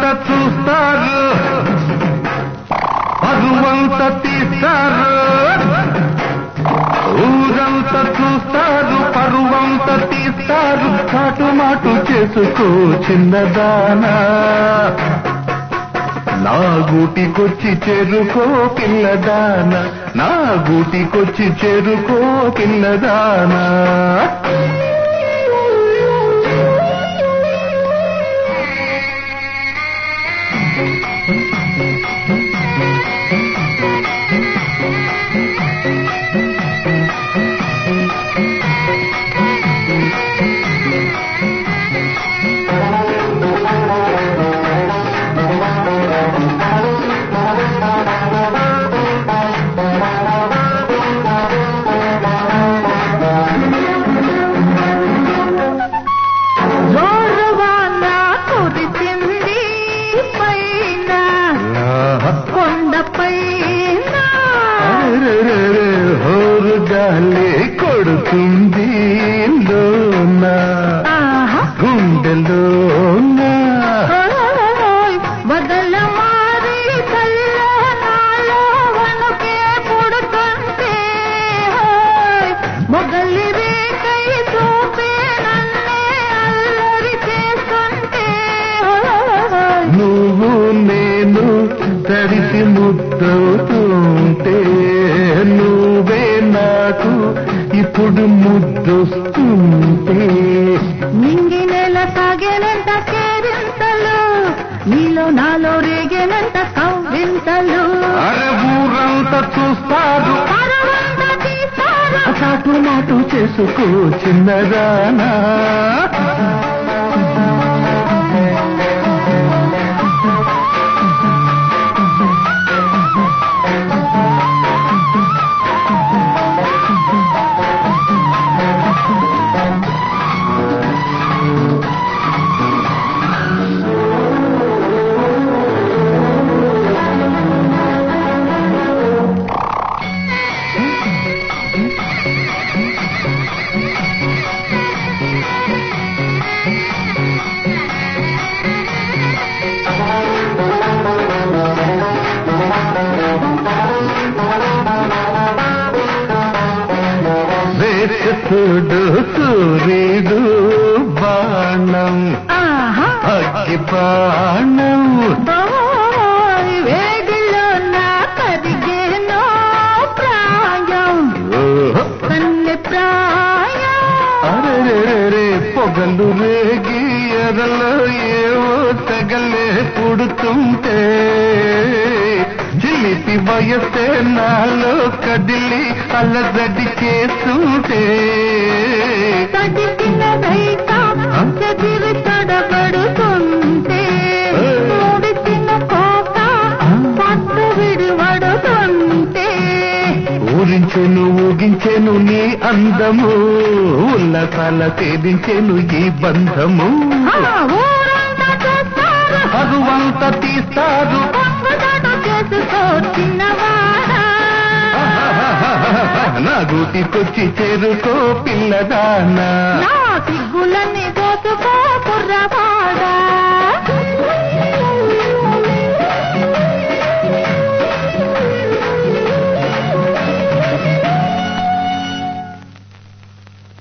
చూస్తారు పరువంత తీస్తారు ఊరంతా చూస్తారు పరువంత తీస్తారు చాటు మాటు చేసుకో చిన్నదానా నా గూటికొచ్చి చేరుకో పిల్లదాన నా గూటికొచ్చి చేరుకో పిల్లదానా జోరువాన కురిసింది పైన కొండపైన అరెరెరెరె, హోరు గాలి కొడుతుంది లోన ఆహా గుండెలోన ఓయ్ వదల మారి కళ్ళ నాలో వణుకే పుడుతుంటే ఓయ్ మొగలి రేకై చూపే నన్నే అల్లరి చేస్తుంటే ఓయ్ నువ్వు నేను తడిసి ముద్దవుతుంటే నువ్వే నాకు ఇప్పుడు ముద్దొస్తుంటే నింగి నెల సాగేనంత కేరింతలు నీలో నాలో రేగేనంత కవ్వింతలు అరే ఊరంతా చూస్తారు పరవంత తీస్తారు చాటు మాటు చేసుకో చిన్నదానా వేసుడు సూర్యుడు బాణం ఆహా అగ్గి బాణం ఓయ్ వేడిలో నా కరిగేనో ప్రాయం ఓహో కన్నె ప్రాయం అరెరెరెరె పొగలు రేగి ఎరలో ఏవో తెగలే పుడుతుంటే చిలిపి వయసే నాలో కదిలి అలజడి చేస్తుంటే తడిసిన రైక చెదిరి తడబడుతుంటే ముడిసిన కోక పట్టు విడివడుతుంటే ఊరించెను ఊగించెను నీ అందము ఉల్లసాల సేదించెను ఈ బంధము ఆ ఊరంతా చూస్తారు అరువంత తీస్తారు పొంగుదాట చేసుకో చిన్నవాడా నా గూటికొచ్చి చేరుకో పిల్లదానా నా సిగ్గులన్నీ దోచుకో కుర్రవాడా